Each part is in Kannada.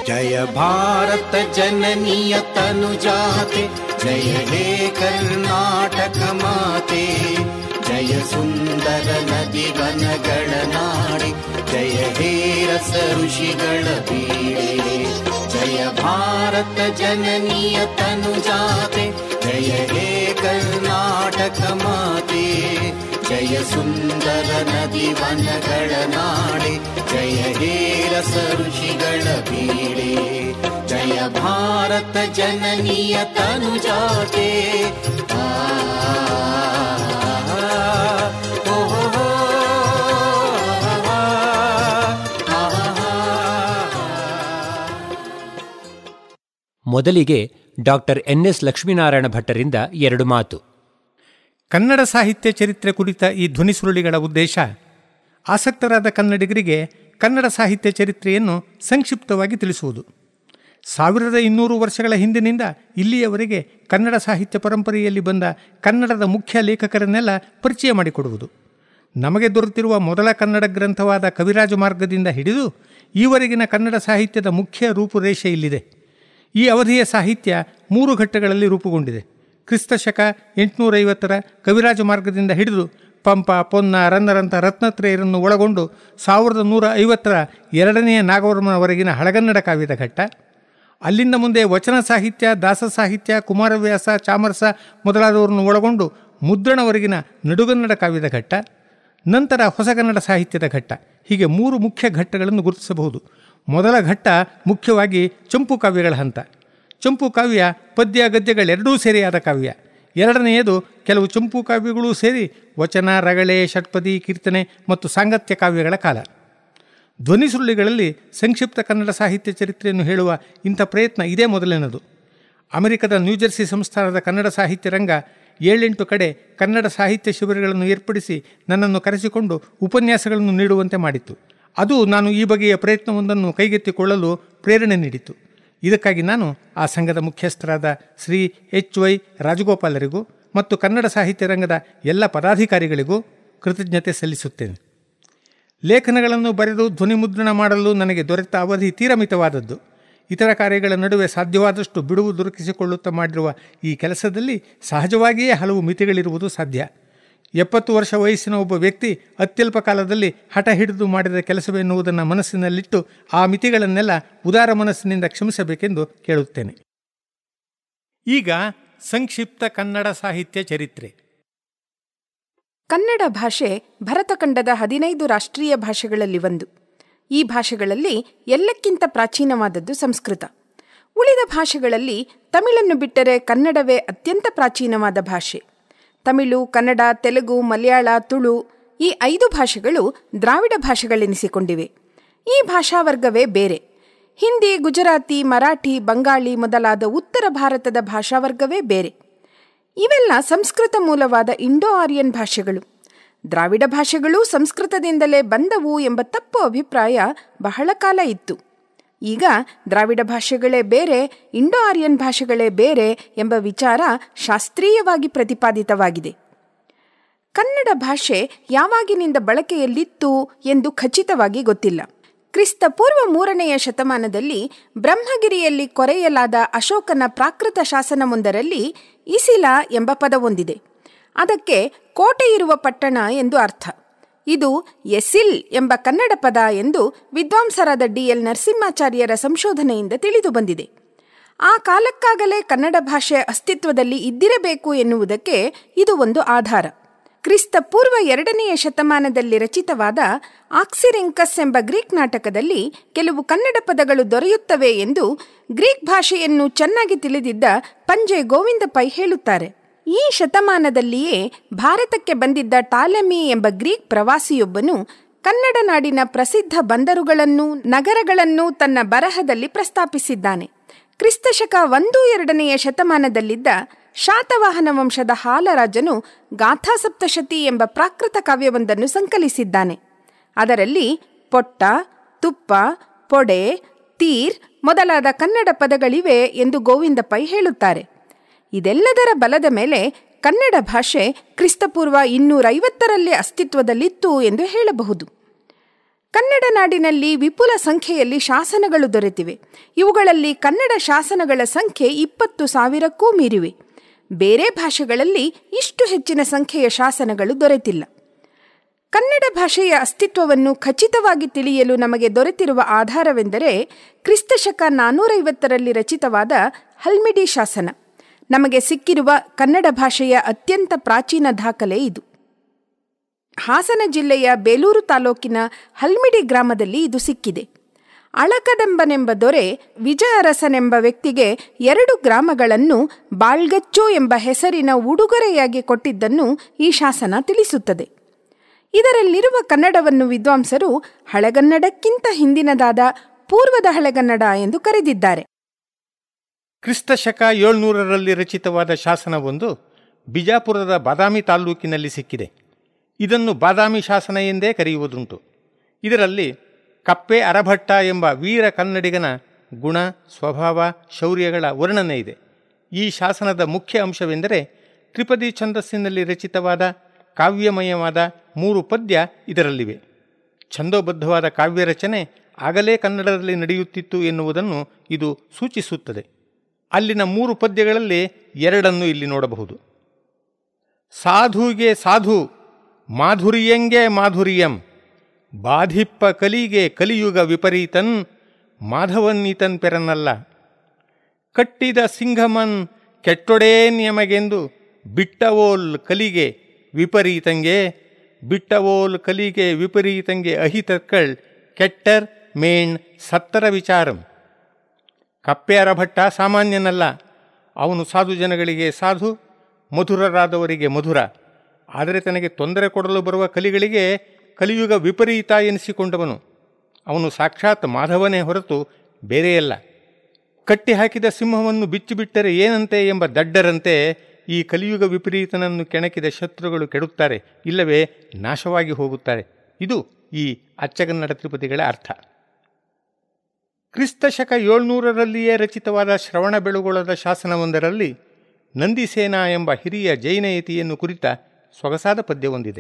जय भारत जननीय तनुजाते जय हे कर्नाटक माते जय सुन्दर नदी वनगणनाडे जय हे रस ऋषिಗಳ ಬೀಡೆ जय भारत जननीय तनुजाते जय हे कर्नाटक माते जय सुन्दर नदी वनगणनाडे जय हे रस ಋಷಿಗಳ ಬೀಡೆ ಜಯ ಭಾರತ ಜನನೀಯ ತನುಜಾತೆ ಆ, ಓ, ಹೋ, ಹೋ, ಆ, ಆ, ಮೊದಲಿಗೆ ಡಾಕ್ಟರ್ ಎನ್ ಎಸ್ ಲಕ್ಷ್ಮೀನಾರಾಯಣ ಭಟ್ಟರಿಂದ ಎರಡು ಮಾತು ಕನ್ನಡ ಸಾಹಿತ್ಯ ಚರಿತ್ರೆ ಕುರಿತ ಈ ಧ್ವನಿ ಸುರುಳಿಗಳ ಉದ್ದೇಶ ಆಸಕ್ತರಾದ ಕನ್ನಡಿಗರಿಗೆ ಕನ್ನಡ ಸಾಹಿತ್ಯ ಚರಿತ್ರೆಯನ್ನು ಸಂಕ್ಷಿಪ್ತವಾಗಿ ತಿಳಿಸುವುದು ಸಾವಿರದ ಇನ್ನೂರು ವರ್ಷಗಳ ಹಿಂದಿನಿಂದ ಇಲ್ಲಿಯವರೆಗೆ ಕನ್ನಡ ಸಾಹಿತ್ಯ ಪರಂಪರೆಯಲ್ಲಿ ಬಂದ ಕನ್ನಡದ ಮುಖ್ಯ ಲೇಖಕರನ್ನೆಲ್ಲ ಪರಿಚಯ ಮಾಡಿಕೊಡುವುದು ನಮಗೆ ದೊರೆತಿರುವ ಮೊದಲ ಕನ್ನಡ ಗ್ರಂಥವಾದ ಕವಿರಾಜ ಮಾರ್ಗದಿಂದ ಹಿಡಿದು ಈವರೆಗಿನ ಕನ್ನಡ ಸಾಹಿತ್ಯದ ಮುಖ್ಯ ರೂಪುರೇಷೆ ಇಲ್ಲಿದೆ ಈ ಅವಧಿಯ ಸಾಹಿತ್ಯ ಮೂರು ಘಟ್ಟಗಳಲ್ಲಿ ರೂಪುಗೊಂಡಿದೆ ಕ್ರಿಸ್ತ ಶಕ ಎಂಟುನೂರೈವತ್ತರ ಕವಿರಾಜ ಮಾರ್ಗದಿಂದ ಹಿಡಿದು ಪಂಪ ಪೊನ್ನ ರನ್ನರಂಥ ರತ್ನತ್ರಯರನ್ನು ಒಳಗೊಂಡು ಸಾವಿರದ ನೂರ ಐವತ್ತರ ಎರಡನೆಯ ನಾಗವರ್ಮನವರೆಗಿನ ಹಳಗನ್ನಡ ಕಾವ್ಯದ ಘಟ್ಟ ಅಲ್ಲಿಂದ ಮುಂದೆ ವಚನ ಸಾಹಿತ್ಯ ದಾಸ ಸಾಹಿತ್ಯ ಕುಮಾರವ್ಯಾಸ ಚಾಮರಸ ಮೊದಲಾದವರನ್ನು ಒಳಗೊಂಡು ಮುದ್ರಣವರೆಗಿನ ನಡುಗನ್ನಡ ಕಾವ್ಯದ ಘಟ್ಟ ನಂತರ ಹೊಸಗನ್ನಡ ಸಾಹಿತ್ಯದ ಘಟ್ಟ ಹೀಗೆ ಮೂರು ಮುಖ್ಯ ಘಟ್ಟಗಳನ್ನು ಗುರುತಿಸಬಹುದು ಮೊದಲ ಘಟ್ಟ ಮುಖ್ಯವಾಗಿ ಚಂಪು ಕಾವ್ಯಗಳ ಹಂತ ಚಂಪು ಕಾವ್ಯ ಪದ್ಯ ಗದ್ಯಗಳೆರಡೂ ಸೇರಿಯಾದ ಕಾವ್ಯ ಎರಡನೆಯದು ಕೆಲವು ಚಂಪು ಕಾವ್ಯಗಳೂ ಸೇರಿ ವಚನ ರಗಳೆ ಷಟ್ಪದಿ ಕೀರ್ತನೆ ಮತ್ತು ಸಾಂಗತ್ಯ ಕಾವ್ಯಗಳ ಕಾಲ ಧ್ವನಿ ಸುರುಳಿಗಳಲ್ಲಿ ಸಂಕ್ಷಿಪ್ತ ಕನ್ನಡ ಸಾಹಿತ್ಯ ಚರಿತ್ರೆಯನ್ನು ಹೇಳುವ ಇಂಥ ಪ್ರಯತ್ನ ಇದೇ ಮೊದಲಿನದು ಅಮೆರಿಕದ ನ್ಯೂಜೆರ್ಸಿ ಸಂಸ್ಥಾನದ ಕನ್ನಡ ಸಾಹಿತ್ಯ ರಂಗ ಏಳೆಂಟು ಕಡೆ ಕನ್ನಡ ಸಾಹಿತ್ಯ ಶಿಬಿರಗಳನ್ನು ಏರ್ಪಡಿಸಿ ನನ್ನನ್ನು ಕರೆಸಿಕೊಂಡು ಉಪನ್ಯಾಸಗಳನ್ನು ನೀಡುವಂತೆ ಮಾಡಿತ್ತು ಅದು ನಾನು ಈ ಬಗೆಯ ಪ್ರಯತ್ನವೊಂದನ್ನು ಕೈಗೆತ್ತಿಕೊಳ್ಳಲು ಪ್ರೇರಣೆ ನೀಡಿತು ಇದಕ್ಕಾಗಿ ನಾನು ಆ ಸಂಘದ ಮುಖ್ಯಸ್ಥರಾದ ಶ್ರೀ ಎಚ್ ವೈ ರಾಜಗೋಪಾಲರಿಗೂ ಮತ್ತು ಕನ್ನಡ ಸಾಹಿತ್ಯ ರಂಗದ ಎಲ್ಲ ಪದಾಧಿಕಾರಿಗಳಿಗೂ ಕೃತಜ್ಞತೆ ಸಲ್ಲಿಸುತ್ತೇನೆ ಲೇಖನಗಳನ್ನು ಬರೆದು ಧ್ವನಿಮುದ್ರಣ ಮಾಡಲು ನನಗೆ ದೊರೆತ ಅವಧಿ ತೀರಮಿತವಾದದ್ದು ಇತರ ಕಾರ್ಯಗಳ ನಡುವೆ ಸಾಧ್ಯವಾದಷ್ಟು ಬಿಡುವು ದೊರಕಿಸಿಕೊಳ್ಳುತ್ತಾ ಮಾಡಿರುವ ಈ ಕೆಲಸದಲ್ಲಿ ಸಹಜವಾಗಿಯೇ ಹಲವು ಮಿತಿಗಳಿರುವುದು ಸಾಧ್ಯ ಎಪ್ಪತ್ತು ವರ್ಷ ವಯಸ್ಸಿನ ಒಬ್ಬ ವ್ಯಕ್ತಿ ಅತ್ಯಲ್ಪ ಕಾಲದಲ್ಲಿ ಹಠ ಹಿಡಿದು ಮಾಡಿದ ಕೆಲಸವೆನ್ನುವುದನ್ನು ಮನಸ್ಸಿನಲ್ಲಿಟ್ಟು ಆ ಮಿತಿಗಳನ್ನೆಲ್ಲ ಉದಾರ ಮನಸ್ಸಿನಿಂದ ಕ್ಷಮಿಸಬೇಕೆಂದು ಕೇಳುತ್ತೇನೆ ಈಗ ಸಂಕ್ಷಿಪ್ತ ಕನ್ನಡ ಸಾಹಿತ್ಯ ಚರಿತ್ರೆ ಕನ್ನಡ ಭಾಷೆ ಭರತಖಂಡದ ಹದಿನೈದು ರಾಷ್ಟ್ರೀಯ ಭಾಷೆಗಳಲ್ಲಿ ಒಂದು ಈ ಭಾಷೆಗಳಲ್ಲಿ ಎಲ್ಲಕ್ಕಿಂತ ಪ್ರಾಚೀನವಾದದ್ದು ಸಂಸ್ಕೃತ ಉಳಿದ ಭಾಷೆಗಳಲ್ಲಿ ತಮಿಳನ್ನು ಬಿಟ್ಟರೆ ಕನ್ನಡವೇ ಅತ್ಯಂತ ಪ್ರಾಚೀನವಾದ ಭಾಷೆ ತಮಿಳು ಕನ್ನಡ ತೆಲುಗು ಮಲಯಾಳ ತುಳು ಈ ಐದು ಭಾಷೆಗಳು ದ್ರಾವಿಡ ಭಾಷೆಗಳೆನಿಸಿಕೊಂಡಿವೆ ಈ ಭಾಷಾವರ್ಗವೇ ಬೇರೆ ಹಿಂದಿ ಗುಜರಾತಿ ಮರಾಠಿ ಬಂಗಾಳಿ ಮೊದಲಾದ ಉತ್ತರ ಭಾರತದ ಭಾಷಾವರ್ಗವೇ ಬೇರೆ ಇವೆಲ್ಲ ಸಂಸ್ಕೃತ ಮೂಲವಾದ ಇಂಡೋ ಆರ್ಯನ್ ಭಾಷೆಗಳು ದ್ರಾವಿಡ ಭಾಷೆಗಳು ಸಂಸ್ಕೃತದಿಂದಲೇ ಬಂದವು ಎಂಬ ತಪ್ಪು ಅಭಿಪ್ರಾಯ ಬಹಳ ಕಾಲ ಇತ್ತು ಈಗ ದ್ರಾವಿಡ ಭಾಷೆಗಳೇ ಬೇರೆ ಇಂಡೋ ಆರ್ಯನ್ ಭಾಷೆಗಳೇ ಬೇರೆ ಎಂಬ ವಿಚಾರ ಶಾಸ್ತ್ರೀಯವಾಗಿ ಪ್ರತಿಪಾದಿತವಾಗಿದೆ ಕನ್ನಡ ಭಾಷೆ ಯಾವಾಗಿನಿಂದ ಬಳಕೆಯಲ್ಲಿತ್ತು ಎಂದು ಖಚಿತವಾಗಿ ಗೊತ್ತಿಲ್ಲ ಕ್ರಿಸ್ತ ಪೂರ್ವ ಮೂರನೆಯ ಶತಮಾನದಲ್ಲಿ ಬ್ರಹ್ಮಗಿರಿಯಲ್ಲಿ ಕೊರೆಯಲಾದ ಅಶೋಕನ ಪ್ರಾಕೃತ ಶಾಸನವೊಂದರಲ್ಲಿ ಇಸಿಲ ಎಂಬ ಪದವೊಂದಿದೆ ಅದಕ್ಕೆ ಕೋಟೆ ಇರುವ ಪಟ್ಟಣ ಎಂದು ಅರ್ಥ ಇದು ಎಸಿಲ್ ಎಂಬ ಕನ್ನಡ ಪದ ಎಂದು ವಿದ್ವಾಂಸರಾದ ಡಿಎಲ್ ನರಸಿಂಹಾಚಾರ್ಯರ ಸಂಶೋಧನೆಯಿಂದ ತಿಳಿದು ಬಂದಿದೆ ಆ ಕಾಲಕ್ಕಾಗಲೇ ಕನ್ನಡ ಭಾಷೆ ಅಸ್ತಿತ್ವದಲ್ಲಿ ಇದ್ದಿರಬೇಕು ಎನ್ನುವುದಕ್ಕೆ ಇದು ಒಂದು ಆಧಾರ ಕ್ರಿಸ್ತ ಪೂರ್ವ ಎರಡನೆಯ ಶತಮಾನದಲ್ಲಿ ರಚಿತವಾದ ಆಕ್ಸಿರಿಂಕಸ್ ಎಂಬ ಗ್ರೀಕ್ ನಾಟಕದಲ್ಲಿ ಕೆಲವು ಕನ್ನಡ ಪದಗಳು ದೊರೆಯುತ್ತವೆ ಎಂದು ಗ್ರೀಕ್ ಭಾಷೆಯನ್ನು ಚೆನ್ನಾಗಿ ತಿಳಿದಿದ್ದ ಪಂಜೆ ಗೋವಿಂದ ಪೈ ಹೇಳುತ್ತಾರೆ ಈ ಶತಮಾನದಲ್ಲಿಯೇ ಭಾರತಕ್ಕೆ ಬಂದಿದ್ದ ಟಾಲೆಮಿ ಎಂಬ ಗ್ರೀಕ್ ಪ್ರವಾಸಿಯೊಬ್ಬನು ಕನ್ನಡ ನಾಡಿನ ಪ್ರಸಿದ್ಧ ಬಂದರುಗಳನ್ನು ನಗರಗಳನ್ನು ತನ್ನ ಬರಹದಲ್ಲಿ ಪ್ರಸ್ತಾಪಿಸಿದ್ದಾನೆ ಕ್ರಿಸ್ತಶಕ ಒಂದು ಎರಡನೆಯ ಶತಮಾನದಲ್ಲಿದ್ದ ಶಾತವಾಹನ ವಂಶದ ಹಾಲರಾಜನು ಗಾಥಾಸಪ್ತಶತಿ ಎಂಬ ಪ್ರಾಕೃತ ಕಾವ್ಯವೊಂದನ್ನು ಸಂಕಲಿಸಿದ್ದಾನೆ ಅದರಲ್ಲಿ ಪೊಟ್ಟ ತುಪ್ಪ ಪೊಡೆ ತೀರ್ ಮೊದಲಾದ ಕನ್ನಡ ಪದಗಳಿವೆ ಎಂದು ಗೋವಿಂದ ಪೈ ಹೇಳುತ್ತಾರೆ ಇದೆಲ್ಲದರ ಬಲದ ಮೇಲೆ ಕನ್ನಡ ಭಾಷೆ ಕ್ರಿಸ್ತಪೂರ್ವ ಇನ್ನೂರೈವತ್ತರಲ್ಲಿ ಅಸ್ತಿತ್ವದಲ್ಲಿತ್ತು ಎಂದು ಹೇಳಬಹುದು ಕನ್ನಡ ನಾಡಿನಲ್ಲಿ ವಿಪುಲ ಸಂಖ್ಯೆಯಲ್ಲಿ ಶಾಸನಗಳು ದೊರೆತಿವೆ ಇವುಗಳಲ್ಲಿ ಕನ್ನಡ ಶಾಸನಗಳ ಸಂಖ್ಯೆ ಇಪ್ಪತ್ತು ಸಾವಿರಕ್ಕೂ ಮೀರಿವೆ ಬೇರೆ ಭಾಷೆಗಳಲ್ಲಿ ಇಷ್ಟು ಹೆಚ್ಚಿನ ಸಂಖ್ಯೆಯ ಶಾಸನಗಳು ದೊರೆತಿಲ್ಲ ಕನ್ನಡ ಭಾಷೆಯ ಅಸ್ತಿತ್ವವನ್ನು ಖಚಿತವಾಗಿ ತಿಳಿಯಲು ನಮಗೆ ದೊರೆತಿರುವ ಆಧಾರವೆಂದರೆ ಕ್ರಿಸ್ತಶಕ ನಾನ್ನೂರೈವತ್ತರಲ್ಲಿ ರಚಿತವಾದ ಹಲ್ಮಿಡಿ ಶಾಸನ ನಮಗೆ ಸಿಕ್ಕಿರುವ ಕನ್ನಡ ಭಾಷೆಯ ಅತ್ಯಂತ ಪ್ರಾಚೀನ ದಾಖಲೆ ಇದು ಹಾಸನ ಜಿಲ್ಲೆಯ ಬೇಲೂರು ತಾಲೂಕಿನ ಹಲ್ಮಿಡಿ ಗ್ರಾಮದಲ್ಲಿ ಇದು ಸಿಕ್ಕಿದೆ ಅಳಕದಂಬನೆಂಬ ದೊರೆ ವಿಜಯ ಅರಸನೆಂಬ ವ್ಯಕ್ತಿಗೆ ಎರಡು ಗ್ರಾಮಗಳನ್ನು ಬಾಳ್ಗಚ್ಚು ಎಂಬ ಹೆಸರಿನ ಉಡುಗೊರೆಯಾಗಿ ಕೊಟ್ಟಿದ್ದನ್ನು ಈ ಶಾಸನ ತಿಳಿಸುತ್ತದೆ ಇದರಲ್ಲಿರುವ ಕನ್ನಡವನ್ನು ವಿದ್ವಾಂಸರು ಹಳೆಗನ್ನಡಕ್ಕಿಂತ ಹಿಂದಿನದಾದ ಪೂರ್ವದ ಹಳೆಗನ್ನಡ ಎಂದು ಕರೆದಿದ್ದಾರೆ ಕ್ರಿಸ್ತ ಶಕ ಏಳ್ನೂರರಲ್ಲಿ ರಚಿತವಾದ ಶಾಸನವೊಂದು ಬಿಜಾಪುರದ ಬಾದಾಮಿ ತಾಲ್ಲೂಕಿನಲ್ಲಿ ಸಿಕ್ಕಿದೆ ಇದನ್ನು ಬಾದಾಮಿ ಶಾಸನ ಎಂದೇ ಕರೆಯುವುದುಂಟು ಇದರಲ್ಲಿ ಕಪ್ಪೆ ಅರಭಟ್ಟ ಎಂಬ ವೀರ ಕನ್ನಡಿಗನ ಗುಣ ಸ್ವಭಾವ ಶೌರ್ಯಗಳ ವರ್ಣನೆ ಇದೆ ಈ ಶಾಸನದ ಮುಖ್ಯ ಅಂಶವೆಂದರೆ ತ್ರಿಪದಿ ಛಂದಸ್ಸಿನಲ್ಲಿ ರಚಿತವಾದ ಕಾವ್ಯಮಯವಾದ ಮೂರು ಪದ್ಯ ಇದರಲ್ಲಿವೆ ಛಂದೋಬದ್ಧವಾದ ಕಾವ್ಯ ರಚನೆ ಆಗಲೇ ಕನ್ನಡದಲ್ಲಿ ನಡೆಯುತ್ತಿತ್ತು ಎನ್ನುವುದನ್ನು ಇದು ಸೂಚಿಸುತ್ತದೆ ಅಲ್ಲಿನ ಮೂರು ಪದ್ಯಗಳಲ್ಲಿ ಎರಡನ್ನು ಇಲ್ಲಿ ನೋಡಬಹುದು ಸಾಧುಗೆ ಸಾಧು ಮಾಧುರ್ಯಂಗೆ ಮಾಧುರ್ಯಂ ಬಾಧಿಪ್ಪ ಕಲಿಗೆ ಕಲಿಯುಗ ವಿಪರೀತನ್ ಮಾಧವನ್ನೀತನ್ ಪೆರನ್ನಲ್ಲ ಕಟ್ಟಿದ ಸಿಂಹಮನ್ ಕೆಟ್ಟೊಡೇ ನಿಯಮಗೆಂದು ಬಿಟ್ಟವೋಲ್ ಕಲಿಗೆ ವಿಪರೀತಂಗೆ ಬಿಟ್ಟವೋಲ್ ಕಲಿಗೆ ವಿಪರೀತಂಗೆ ಅಹಿತಕ್ಕಳ್ ಕೆಟ್ಟರ್ ಮೇಣ್ ಸತ್ತರ ವಿಚಾರಂ ಕಪ್ಪೆ ಅರಭಟ್ಟ ಸಾಮಾನ್ಯನಲ್ಲ ಅವನು ಸಾಧು ಜನಗಳಿಗೆ ಸಾಧು ಮಧುರರಾದವರಿಗೆ ಮಧುರ ಆದರೆ ತನಗೆ ತೊಂದರೆ ಕೊಡಲು ಬರುವ ಕಲಿಗಳಿಗೆ ಕಲಿಯುಗ ವಿಪರೀತ ಎನಿಸಿಕೊಂಡವನು ಅವನು ಸಾಕ್ಷಾತ್ ಮಾಧವನೇ ಹೊರತು ಬೇರೆಯಲ್ಲ ಕಟ್ಟಿ ಹಾಕಿದ ಸಿಂಹವನ್ನು ಬಿಚ್ಚಿಬಿಟ್ಟರೆ ಏನಂತೆ ಎಂಬ ದಡ್ಡರಂತೆ ಈ ಕಲಿಯುಗ ವಿಪರೀತನನ್ನು ಕೆಣಕಿದ ಶತ್ರುಗಳು ಕೆಡುತ್ತಾರೆ ಇಲ್ಲವೇ ನಾಶವಾಗಿ ಹೋಗುತ್ತಾರೆ ಇದು ಈ ಅಚ್ಚಗನ್ನಡ ತ್ರಿಪದಿಗಳ ಅರ್ಥ ಕ್ರಿಸ್ತ ಶಕ ಏಳ್ನೂರರಲ್ಲಿಯೇ ರಚಿತವಾದ ಶ್ರವಣ ಬೆಳುಗೊಳದ ಶಾಸನವೊಂದರಲ್ಲಿ ನಂದಿಸೇನಾ ಎಂಬ ಹಿರಿಯ ಜೈನಯತಿಯನ್ನು ಕುರಿತ ಸೊಗಸಾದ ಪದ್ಯವೊಂದಿದೆ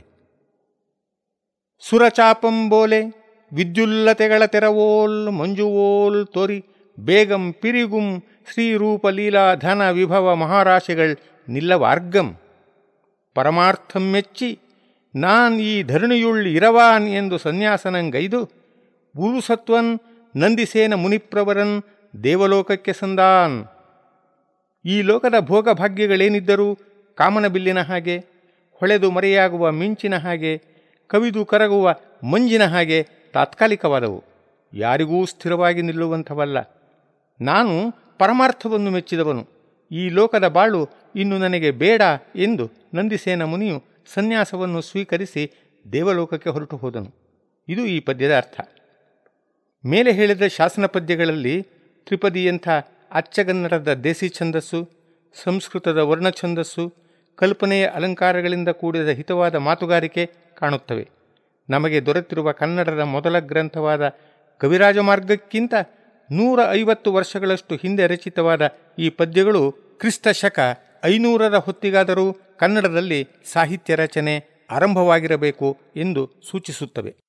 ಸುರಚಾಪಂಬೋಲೆ ವಿದ್ಯುಲ್ಲತೆಗಳ ತೆರವೋಲ್ ಮಂಜುವೋಲ್ ತೋರಿ ಬೇಗಂ ಪಿರಿಗುಂ ಶ್ರೀರೂಪ ಲೀಲಾ ಧನ ವಿಭವ ಮಹಾರಾಶಿಗಳ್ ನಿಲ್ಲವಾರ್ಗಂ ಪರಮಾರ್ಥಂ ಮೆಚ್ಚಿ ನಾನ್ ಈ ಧರಣಿಯುಳ್ ಇರವಾನ್ ಎಂದು ಸನ್ಯಾಸನಂಗೈದು ಗುರುಸತ್ವನ್ ನಂದಿಸೇನ ಮುನಿಪ್ರವರನ್ ದೇವಲೋಕಕ್ಕೆ ಸಂದಾನ್ ಈ ಲೋಕದ ಭೋಗ ಭಾಗ್ಯಗಳೇನಿದ್ದರೂ ಕಾಮನ ಬಿಲ್ಲಿನ ಹಾಗೆ ಹೊಳೆದು ಮರೆಯಾಗುವ ಮಿಂಚಿನ ಹಾಗೆ ಕವಿದು ಕರಗುವ ಮಂಜಿನ ಹಾಗೆ ತಾತ್ಕಾಲಿಕವಾದವು ಯಾರಿಗೂ ಸ್ಥಿರವಾಗಿ ನಿಲ್ಲುವಂಥವಲ್ಲ ನಾನು ಪರಮಾರ್ಥವನ್ನು ಮೆಚ್ಚಿದವನು ಈ ಲೋಕದ ಬಾಳು ಇನ್ನು ನನಗೆ ಬೇಡ ಎಂದು ನಂದಿಸೇನ ಮುನಿಯು ಸನ್ಯಾಸವನ್ನು ಸ್ವೀಕರಿಸಿ ದೇವಲೋಕಕ್ಕೆ ಹೊರಟು ಹೋದನು ಇದು ಈ ಪದ್ಯದ ಅರ್ಥ ಮೇಲೆ ಹೇಳಿದ ಶಾಸನ ಪದ್ಯಗಳಲ್ಲಿ ತ್ರಿಪದಿಯಂಥ ಅಚ್ಚಗನ್ನಡದ ದೇಸಿ ಛಂದಸ್ಸು ಸಂಸ್ಕೃತದ ವರ್ಣಛಂದಸ್ಸು ಕಲ್ಪನೆಯ ಅಲಂಕಾರಗಳಿಂದ ಕೂಡಿದ ಹಿತವಾದ ಮಾತುಗಾರಿಕೆ ಕಾಣುತ್ತವೆ ನಮಗೆ ದೊರೆತಿರುವ ಕನ್ನಡದ ಮೊದಲ ಗ್ರಂಥವಾದ ಕವಿರಾಜ ಮಾರ್ಗಕ್ಕಿಂತ ನೂರ ಐವತ್ತು ವರ್ಷಗಳಷ್ಟು ಹಿಂದೆ ರಚಿತವಾದ ಈ ಪದ್ಯಗಳು ಕ್ರಿಸ್ತ ಶಕ ಐನೂರರ ಹೊತ್ತಿಗಾದರೂ ಕನ್ನಡದಲ್ಲಿ ಸಾಹಿತ್ಯ ರಚನೆ ಆರಂಭವಾಗಿರಬೇಕು ಎಂದು ಸೂಚಿಸುತ್ತವೆ